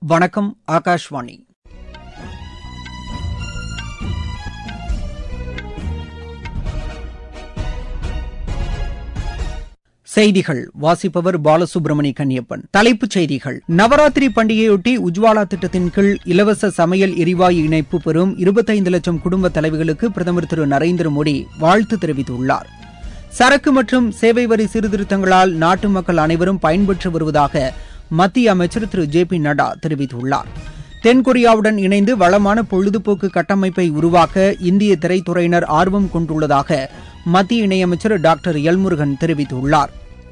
வணக்கம் ஆகாஷ்வாணி செய்திகள் வாசிப்பவர் பாலசுப்ரமணி கன்னியப்பன் தலைப்புச் செய்திகள் நவராத்திரி பண்டிகையொட்டி உஜ்வாலா திட்டத்தின் கீழ் இலவச சமையல் எரிவாயு இணைப்பு பெறும் இருபத்தைந்து லட்சம் குடும்ப தலைவிகளுக்கு பிரதமர் திரு நரேந்திர மோடி வாழ்த்து தெரிவித்துள்ளார் சரக்கு மற்றும் சேவை வரி சீர்திருத்தங்களால் நாட்டு மக்கள் அனைவரும் பயன்பெற்று வருவதாக மத்திய அமைச்சர் திரு ஜே பி நட்டா தெரிவித்துள்ளார் தென்கொரியாவுடன் இணைந்து வளமான பொழுதுபோக்கு கட்டமைப்பை உருவாக்க இந்திய திரைத்துறையினர் ஆர்வம் கொண்டுள்ளதாக மத்திய இணையமைச்சர் டாக்டர் எல்முருகன் தெரிவித்துள்ளார்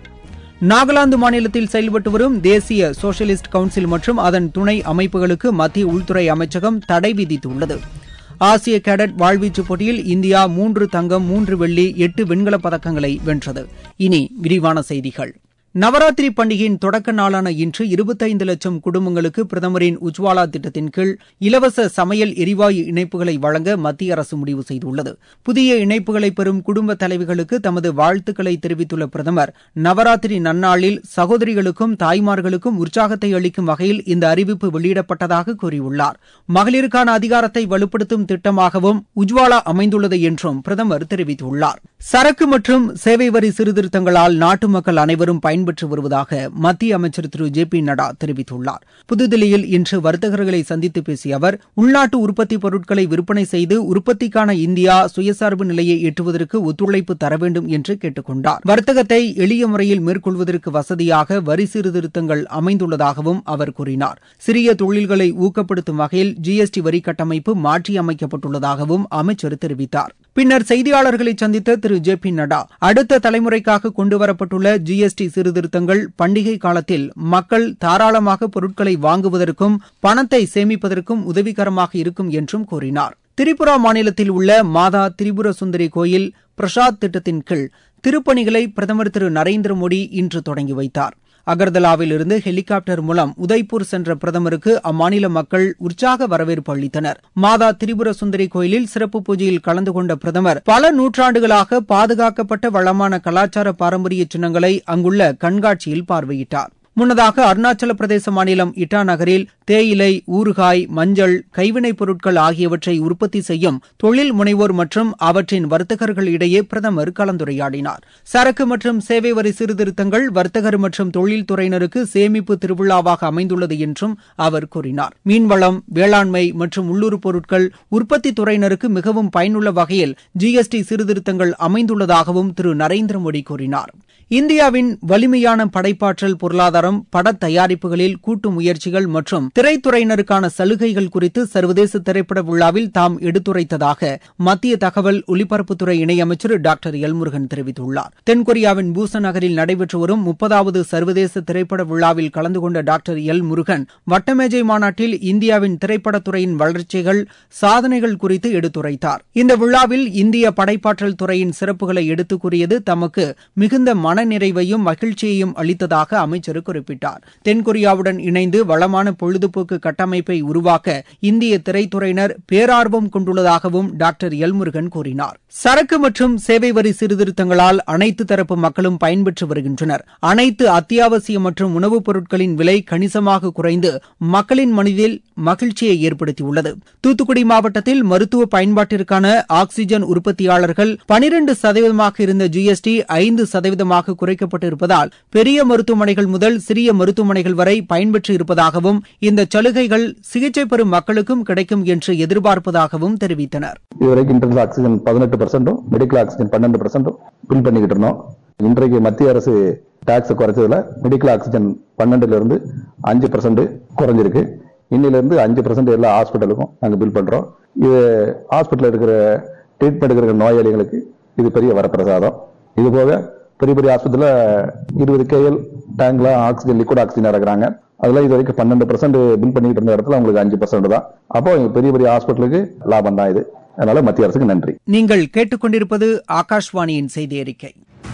நாகாலாந்து மாநிலத்தில் செயல்பட்டு வரும் தேசிய சோஷலிஸ்ட் கவுன்சில் மற்றும் அதன் துணை அமைப்புகளுக்கு மத்திய உள்துறை அமைச்சகம் தடை விதித்துள்ளது ஆசிய கேடட் வாழ்வீச்சு போட்டியில் இந்தியா மூன்று தங்கம் மூன்று வெள்ளி எட்டு வெண்கலப் பதக்கங்களை வென்றது இனி விரிவான செய்திகள் நவராத்திரி பண்டிகையின் தொடக்க நாளான இன்று இருபத்தைந்து லட்சம் குடும்பங்களுக்கு பிரதமரின் உஜ்வாலா திட்டத்தின் கீழ் இலவச சமையல் எரிவாயு இணைப்புகளை வழங்க மத்திய அரசு முடிவு செய்துள்ளது புதிய இணைப்புகளை பெறும் குடும்ப தலைவிகளுக்கு தமது வாழ்த்துக்களை தெரிவித்துள்ள பிரதமர் நவராத்திரி நன்னாளில் சகோதரிகளுக்கும் தாய்மார்களுக்கும் உற்சாகத்தை அளிக்கும் வகையில் இந்த அறிவிப்பு வெளியிடப்பட்டதாக கூறியுள்ளார் மகளிருக்கான அதிகாரத்தை வலுப்படுத்தும் திட்டமாகவும் உஜ்வாலா அமைந்துள்ளது என்றும் பிரதமர் தெரிவித்துள்ளார் சரக்கு மற்றும் சேவை வரி சீர்திருத்தங்களால் நாட்டு மக்கள் அனைவரும் பயன்பெற்று வருவதாக மத்திய அமைச்சர் திரு ஜே பி நட்டா தெரிவித்துள்ளார் புதுதில்லியில் இன்று வர்த்தகர்களை சந்தித்து பேசிய அவர் உள்நாட்டு உற்பத்தி பொருட்களை விற்பனை செய்து உற்பத்திக்கான இந்தியா சுயசார்பு நிலையை எட்டுவதற்கு ஒத்துழைப்பு தர வேண்டும் என்று கேட்டுக் கொண்டார் வர்த்தகத்தை எளிய முறையில் மேற்கொள்வதற்கு வசதியாக வரி சீர்திருத்தங்கள் அமைந்துள்ளதாகவும் அவர் கூறினார் சிறிய தொழில்களை ஊக்கப்படுத்தும் வகையில் ஜிஎஸ்டி வரி கட்டமைப்பு மாற்றியமைக்கப்பட்டுள்ளதாகவும் அமைச்சர் தெரிவித்தார் பின்னர் செய்தியாளர்களை சந்தித்த திரு ஜே பி நட்டா அடுத்த தலைமுறைக்காக கொண்டுவரப்பட்டுள்ள ஜிஎஸ்டி சீர்திருத்தங்கள் பண்டிகை காலத்தில் மக்கள் தாராளமாக பொருட்களை வாங்குவதற்கும் பணத்தை சேமிப்பதற்கும் உதவிகரமாக இருக்கும் என்றும் கூறினார் திரிபுரா மாநிலத்தில் உள்ள மாதா திரிபுர சுந்தரி கோயில் பிரசாத் திட்டத்தின் கீழ் திருப்பணிகளை பிரதமர் திரு நரேந்திர மோடி இன்று தொடங்கி வைத்தார் அகர்தலாவில் இருந்து ஹெலிகாப்டர் மூலம் உதய்பூர் சென்ற பிரதமருக்கு அம்மாநில மக்கள் உற்சாக வரவேற்பு அளித்தனர் மாதா திரிபுர சுந்தரி கோயிலில் சிறப்பு பூஜையில் கலந்து கொண்ட பிரதமர் பல நூற்றாண்டுகளாக பாதுகாக்கப்பட்ட வளமான கலாச்சார பாரம்பரிய சின்னங்களை அங்குள்ள கண்காட்சியில் பார்வையிட்டார் முன்னதாக அருணாச்சல பிரதேச மாநிலம் இட்டா நகரில் தேயிலை ஊறுகாய் மஞ்சள் கைவினைப் பொருட்கள் ஆகியவற்றை உற்பத்தி செய்யும் தொழில் முனைவோர் மற்றும் அவற்றின் வர்த்தகர்கள் இடையே பிரதமர் கலந்துரையாடினார் சரக்கு மற்றும் சேவை வரி சீர்திருத்தங்கள் வர்த்தகர் மற்றும் தொழில் துறையினருக்கு சேமிப்பு திருவிழாவாக அமைந்துள்ளது என்றும் அவர் கூறினார் மீன்வளம் வேளாண்மை மற்றும் உள்ளூர் பொருட்கள் உற்பத்தி துறையினருக்கு மிகவும் பயனுள்ள வகையில் ஜிஎஸ்டி சீர்திருத்தங்கள் அமைந்துள்ளதாகவும் திரு நரேந்திர மோடி கூறினார் இந்தியாவின் வலிமையான படைப்பாற்றல் பொருளாதாரம் பட தயாரிப்புகளில் கூட்டு முயற்சிகள் மற்றும் திரைத்துறையினருக்கான சலுகைகள் குறித்து சர்வதேச திரைப்பட விழாவில் தாம் எடுத்துரைத்ததாக மத்திய தகவல் ஒலிபரப்புத்துறை இணையமைச்சர் டாக்டர் எல்முருகன் தெரிவித்துள்ளார் தென்கொரியாவின் பூசன் நகரில் நடைபெற்று வரும் முப்பதாவது சர்வதேச திரைப்பட விழாவில் கலந்து கொண்ட டாக்டர் எல் முருகன் வட்டமேஜை மாநாட்டில் இந்தியாவின் திரைப்படத்துறையின் வளர்ச்சிகள் சாதனைகள் குறித்து எடுத்துரைத்தார் இந்த விழாவில் இந்திய படைப்பாற்றல் துறையின் சிறப்புகளை எடுத்துக் கூறியது தமக்கு மிகுந்த மனநிறைவையும் மகிழ்ச்சியையும் அளித்ததாக அமைச்சர் குறிப்பிட்டார் தென்கொரியாவுடன் இணைந்து வளமான பொழுதுபோக்கு கட்டமைப்பை உருவாக்க இந்திய திரைத்துறையினர் பேரார்வம் கொண்டுள்ளதாகவும் டாக்டர் எல்முருகன் கூறினார் சரக்கு மற்றும் சேவை வரி சீர்திருத்தங்களால் அனைத்து தரப்பு மக்களும் பயன்பெற்று வருகின்றனர் அனைத்து அத்தியாவசிய மற்றும் உணவுப் பொருட்களின் விலை கணிசமாக குறைந்து மக்களின் மனதில் மகிழ்ச்சியை ஏற்படுத்தியுள்ளது தூத்துக்குடி மாவட்டத்தில் மருத்துவ பயன்பாட்டிற்கான ஆக்ஸிஜன் உற்பத்தியாளர்கள் பனிரண்டு சதவீதமாக இருந்த ஜிஎஸ்டி ஐந்து சதவீதமாக குறைக்கப்பட்டிருப்பதால் பெரிய மருத்துவமனைகள் முதல் சிறிய மருத்துவமனைகள் வரை பயன்பெற்று இருப்பதாகவும் இந்த சலுகைகள் சிகிச்சை பெறும் மக்களுக்கும் கிடைக்கும் என்று எதிர்பார்ப்பதாகவும் தெரிவித்தனர் இதுவரைக்கும் இன்டர்னல் ஆக்சிஜன் பதினெட்டு பர்சன்டும் மெடிக்கல் ஆக்சிஜன் பன்னெண்டு பர்சன்டும் பில் பண்ணிக்கிட்டு இருந்தோம் இன்றைக்கு மத்திய அரசு டாக்ஸ் குறைச்சதுல மெடிக்கல் ஆக்சிஜன் பன்னெண்டுல இருந்து அஞ்சு பர்சன்ட் குறைஞ்சிருக்கு இன்னில இருந்து அஞ்சு பர்சன்ட் எல்லா ஹாஸ்பிட்டலுக்கும் நாங்க பில் பண்றோம் இது ஹாஸ்பிட்டல் இருக்கிற ட்ரீட்மெண்ட் இருக்கிற நோயாளிகளுக்கு இது பெரிய வரப்பிரசாதம் இது போக பெரிய பெரிய ஆஸ்பத்திரியில இருபது கேஎல் டேங்க்ல ஆக்சிஜன் லிக்விட் ஆக்சிஜன் இறக்குறாங்க அதுல இது வரைக்கும் பன்னெண்டு பர்சன்ட் பில் பண்ணிட்டு இருந்த இடத்துல உங்களுக்கு அஞ்சு பர்சன்ட் தான் அப்போ பெரிய பெரிய ஹாஸ்பிட்டலுக்கு லாபம் தான் இது அதனால மத்திய அரசுக்கு நன்றி நீங்கள் கேட்டுக்கொண்டிருப்பது ஆகாஷ்வாணியின் செய்தி அறிக்கை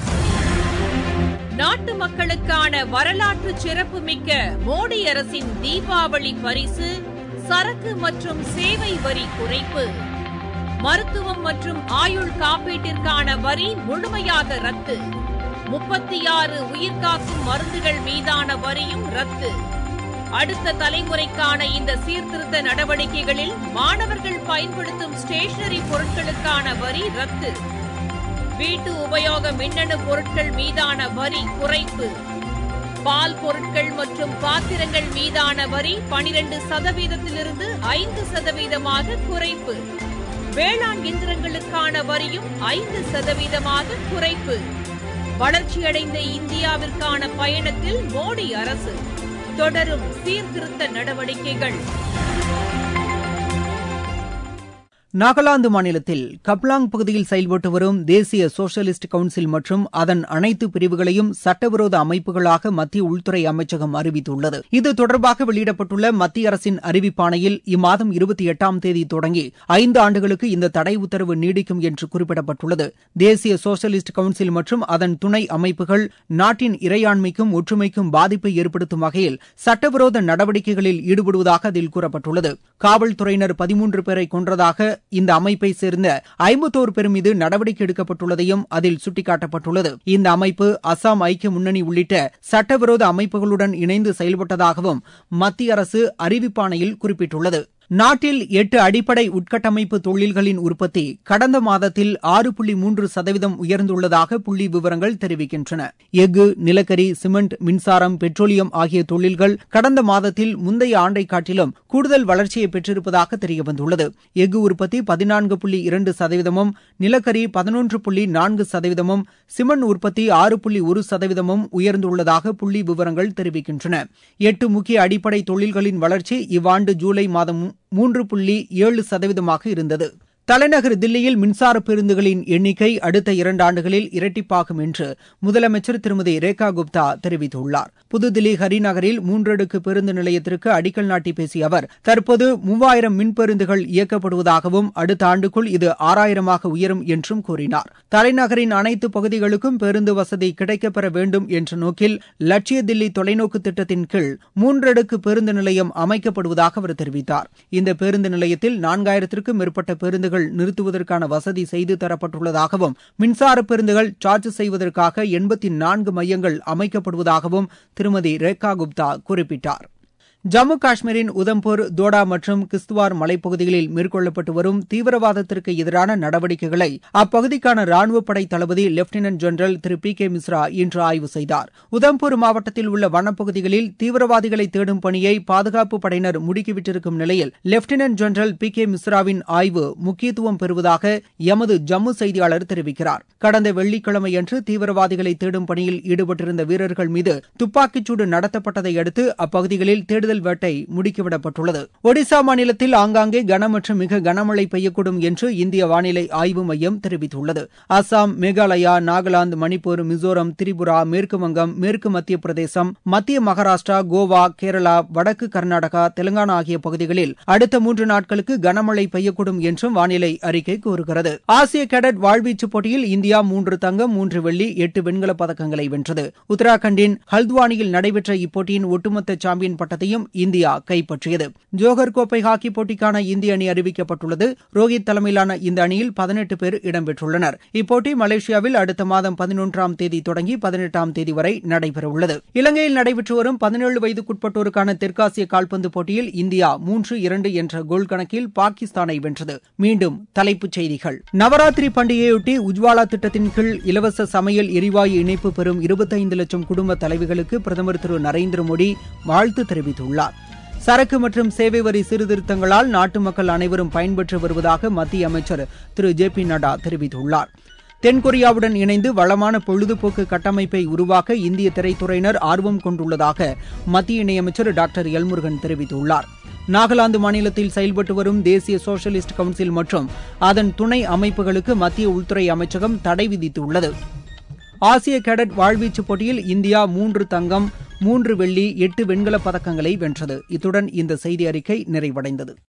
நாட்டு மக்களுக்கான வரலாற்று சிறப்புமிக்க மோடி அரசின் தீபாவளி பரிசு சரக்கு மற்றும் சேவை வரி குறைப்பு மருத்துவம் மற்றும் ஆயுள் காப்பீட்டிற்கான வரி முழுமையாக ரத்து முப்பத்தி ஆறு உயிர்காக்கும் மருந்துகள் மீதான வரியும் ரத்து அடுத்த தலைமுறைக்கான இந்த சீர்திருத்த நடவடிக்கைகளில் மாணவர்கள் பயன்படுத்தும் ஸ்டேஷனரி பொருட்களுக்கான வரி ரத்து வீட்டு உபயோக மின்னணு பொருட்கள் மீதான வரி குறைப்பு பால் பொருட்கள் மற்றும் பாத்திரங்கள் மீதான வரி பனிரெண்டு சதவீதத்திலிருந்து ஐந்து சதவீதமாக குறைப்பு வேளாண் இயந்திரங்களுக்கான வரியும் ஐந்து சதவீதமாக குறைப்பு வளர்ச்சியடைந்த இந்தியாவிற்கான பயணத்தில் மோடி அரசு தொடரும் சீர்திருத்த நடவடிக்கைகள் நாகாலாந்து மாநிலத்தில் கப்லாங் பகுதியில் செயல்பட்டு வரும் தேசிய சோசியலிஸ்ட் கவுன்சில் மற்றும் அதன் அனைத்து பிரிவுகளையும் சட்டவிரோத அமைப்புகளாக மத்திய உள்துறை அமைச்சகம் அறிவித்துள்ளது இது தொடர்பாக வெளியிடப்பட்டுள்ள மத்திய அரசின் அறிவிப்பாணையில் இம்மாதம் இருபத்தி எட்டாம் தேதி தொடங்கி ஐந்து ஆண்டுகளுக்கு இந்த தடை உத்தரவு நீடிக்கும் என்று குறிப்பிடப்பட்டுள்ளது தேசிய சோசியலிஸ்ட் கவுன்சில் மற்றும் அதன் துணை அமைப்புகள் நாட்டின் இறையாண்மைக்கும் ஒற்றுமைக்கும் பாதிப்பை ஏற்படுத்தும் வகையில் சட்டவிரோத நடவடிக்கைகளில் ஈடுபடுவதாக அதில் கூறப்பட்டுள்ளது காவல்துறையினர் பதிமூன்று பேரை கொன்றதாக இந்த அமைப்பை சேர்ந்த ஐம்பத்தோரு பேர் மீது நடவடிக்கை எடுக்கப்பட்டுள்ளதையும் அதில் சுட்டிக்காட்டப்பட்டுள்ளது இந்த அமைப்பு அசாம் ஐக்கிய முன்னணி உள்ளிட்ட சட்டவிரோத அமைப்புகளுடன் இணைந்து செயல்பட்டதாகவும் மத்திய அரசு அறிவிப்பாணையில் குறிப்பிட்டுள்ளது நாட்டில் எட்டு அடிப்படை உட்கட்டமைப்பு தொழில்களின் உற்பத்தி கடந்த மாதத்தில் ஆறு புள்ளி மூன்று சதவீதம் உயர்ந்துள்ளதாக புள்ளி விவரங்கள் தெரிவிக்கின்றன எஃகு நிலக்கரி சிமெண்ட் மின்சாரம் பெட்ரோலியம் ஆகிய தொழில்கள் கடந்த மாதத்தில் முந்தைய ஆண்டை காட்டிலும் கூடுதல் வளர்ச்சியை பெற்றிருப்பதாக தெரியவந்துள்ளது எஃகு உற்பத்தி பதினான்கு புள்ளி இரண்டு சதவீதமும் நிலக்கரி பதினொன்று புள்ளி நான்கு சதவீதமும் சிமெண்ட் உற்பத்தி ஆறு புள்ளி ஒரு சதவீதமும் உயர்ந்துள்ளதாக புள்ளி விவரங்கள் தெரிவிக்கின்றன எட்டு முக்கிய அடிப்படை தொழில்களின் வளர்ச்சி இவ்வாண்டு ஜூலை மாதம் மூன்று புள்ளி ஏழு சதவீதமாக இருந்தது தலைநகர் தில்லியில் மின்சார பேருந்துகளின் எண்ணிக்கை அடுத்த இரண்டு ஆண்டுகளில் இரட்டிப்பாகும் என்று முதலமைச்சர் திருமதி ரேகா குப்தா தெரிவித்துள்ளார் புதுதில்லி ஹரிநகரில் மூன்றடுக்கு பேருந்து நிலையத்திற்கு அடிக்கல் நாட்டி பேசிய அவர் தற்போது மூவாயிரம் மின் பேருந்துகள் இயக்கப்படுவதாகவும் அடுத்த ஆண்டுக்குள் இது ஆறாயிரமாக உயரும் என்றும் கூறினார் தலைநகரின் அனைத்து பகுதிகளுக்கும் பேருந்து வசதி கிடைக்கப்பெற வேண்டும் என்ற நோக்கில் லட்சிய தில்லி தொலைநோக்கு திட்டத்தின் கீழ் மூன்றடுக்கு பேருந்து நிலையம் அமைக்கப்படுவதாக அவர் தெரிவித்தார் இந்த பேருந்து நிலையத்தில் நான்காயிரத்திற்கும் மேற்பட்ட பேருந்துகள் நிறுத்துவதற்கான வசதி செய்து தரப்பட்டுள்ளதாகவும் மின்சார பேருந்துகள் சார்ஜ் செய்வதற்காக எண்பத்தி நான்கு மையங்கள் அமைக்கப்படுவதாகவும் திருமதி ரேகா குப்தா குறிப்பிட்டார் ஜம்மு காஷ்மீரின் உதம்பூர் தோடா மற்றும் கிஸ்துவார் மலைப்பகுதிகளில் மேற்கொள்ளப்பட்டு வரும் தீவிரவாதத்திற்கு எதிரான நடவடிக்கைகளை அப்பகுதிக்கான ராணுவ படை தளபதி லெப்டினன்ட் ஜெனரல் திரு பி கே மிஸ்ரா இன்று ஆய்வு செய்தார் உதம்பூர் மாவட்டத்தில் உள்ள வனப்பகுதிகளில் தீவிரவாதிகளை தேடும் பணியை பாதுகாப்பு படையினர் முடுக்கிவிட்டிருக்கும் நிலையில் லெப்டினன்ட் ஜெனரல் பி கே மிஸ்ராவின் ஆய்வு முக்கியத்துவம் பெறுவதாக எமது ஜம்மு செய்தியாளர் தெரிவிக்கிறார் கடந்த வெள்ளிக்கிழமையன்று தீவிரவாதிகளை தேடும் பணியில் ஈடுபட்டிருந்த வீரர்கள் மீது துப்பாக்கிச்சூடு நடத்தப்பட்டதை அடுத்து அப்பகுதிகளில் தேடுதல் தேடுதல் வேட்டை முடுக்கிவிடப்பட்டுள்ளது ஒடிசா மாநிலத்தில் ஆங்காங்கே கன மற்றும் மிக கனமழை பெய்யக்கூடும் என்று இந்திய வானிலை ஆய்வு மையம் தெரிவித்துள்ளது அசாம் மேகாலயா நாகாலாந்து மணிப்பூர் மிசோரம் திரிபுரா மேற்கு வங்கம் மேற்கு மத்திய பிரதேசம் மத்திய மகாராஷ்டிரா கோவா கேரளா வடக்கு கர்நாடகா தெலுங்கானா ஆகிய பகுதிகளில் அடுத்த மூன்று நாட்களுக்கு கனமழை பெய்யக்கூடும் என்றும் வானிலை அறிக்கை கூறுகிறது ஆசிய கேடட் வாழ்வீச்சு போட்டியில் இந்தியா மூன்று தங்கம் மூன்று வெள்ளி எட்டு வெண்கலப் பதக்கங்களை வென்றது உத்தராகண்டின் ஹல்துவானியில் நடைபெற்ற இப்போட்டியின் ஒட்டுமொத்த சாம்பியன் பட்டத்தையும் இந்தியா கைப்பற்றியது ஜோஹர் கோப்பை ஹாக்கி போட்டிக்கான இந்திய அணி அறிவிக்கப்பட்டுள்ளது ரோஹித் தலைமையிலான இந்த அணியில் பதினெட்டு பேர் இடம்பெற்றுள்ளனர் இப்போட்டி மலேசியாவில் அடுத்த மாதம் பதினொன்றாம் தேதி தொடங்கி பதினெட்டாம் தேதி வரை நடைபெறவுள்ளது இலங்கையில் நடைபெற்று வரும் பதினேழு வயதுக்குட்பட்டோருக்கான தெற்காசிய கால்பந்து போட்டியில் இந்தியா மூன்று இரண்டு என்ற கோல் கணக்கில் பாகிஸ்தானை வென்றது மீண்டும் தலைப்புச் செய்திகள் நவராத்திரி பண்டிகையொட்டி உஜ்வாலா திட்டத்தின் கீழ் இலவச சமையல் எரிவாயு இணைப்பு பெறும் இருபத்தைந்து லட்சம் குடும்ப தலைவிகளுக்கு பிரதமர் திரு நரேந்திர மோடி வாழ்த்து தெரிவித்துள்ளார் சரக்கு மற்றும் சேவை வரி சீர்திருத்தங்களால் நாட்டு மக்கள் அனைவரும் பயன்பெற்று வருவதாக மத்திய அமைச்சர் திரு ஜே பி நட்டா தெரிவித்துள்ளார் தென்கொரியாவுடன் இணைந்து வளமான பொழுதுபோக்கு கட்டமைப்பை உருவாக்க இந்திய திரைத்துறையினர் ஆர்வம் கொண்டுள்ளதாக மத்திய இணையமைச்சர் டாக்டர் எல்முருகன் தெரிவித்துள்ளார் நாகாலாந்து மாநிலத்தில் செயல்பட்டு வரும் தேசிய சோசியலிஸ்ட் கவுன்சில் மற்றும் அதன் துணை அமைப்புகளுக்கு மத்திய உள்துறை அமைச்சகம் தடை விதித்துள்ளது ஆசிய கேடட் வாழ்வீச்சு போட்டியில் இந்தியா மூன்று தங்கம் மூன்று வெள்ளி எட்டு வெண்கலப் பதக்கங்களை வென்றது இத்துடன் இந்த செய்தி அறிக்கை நிறைவடைந்தது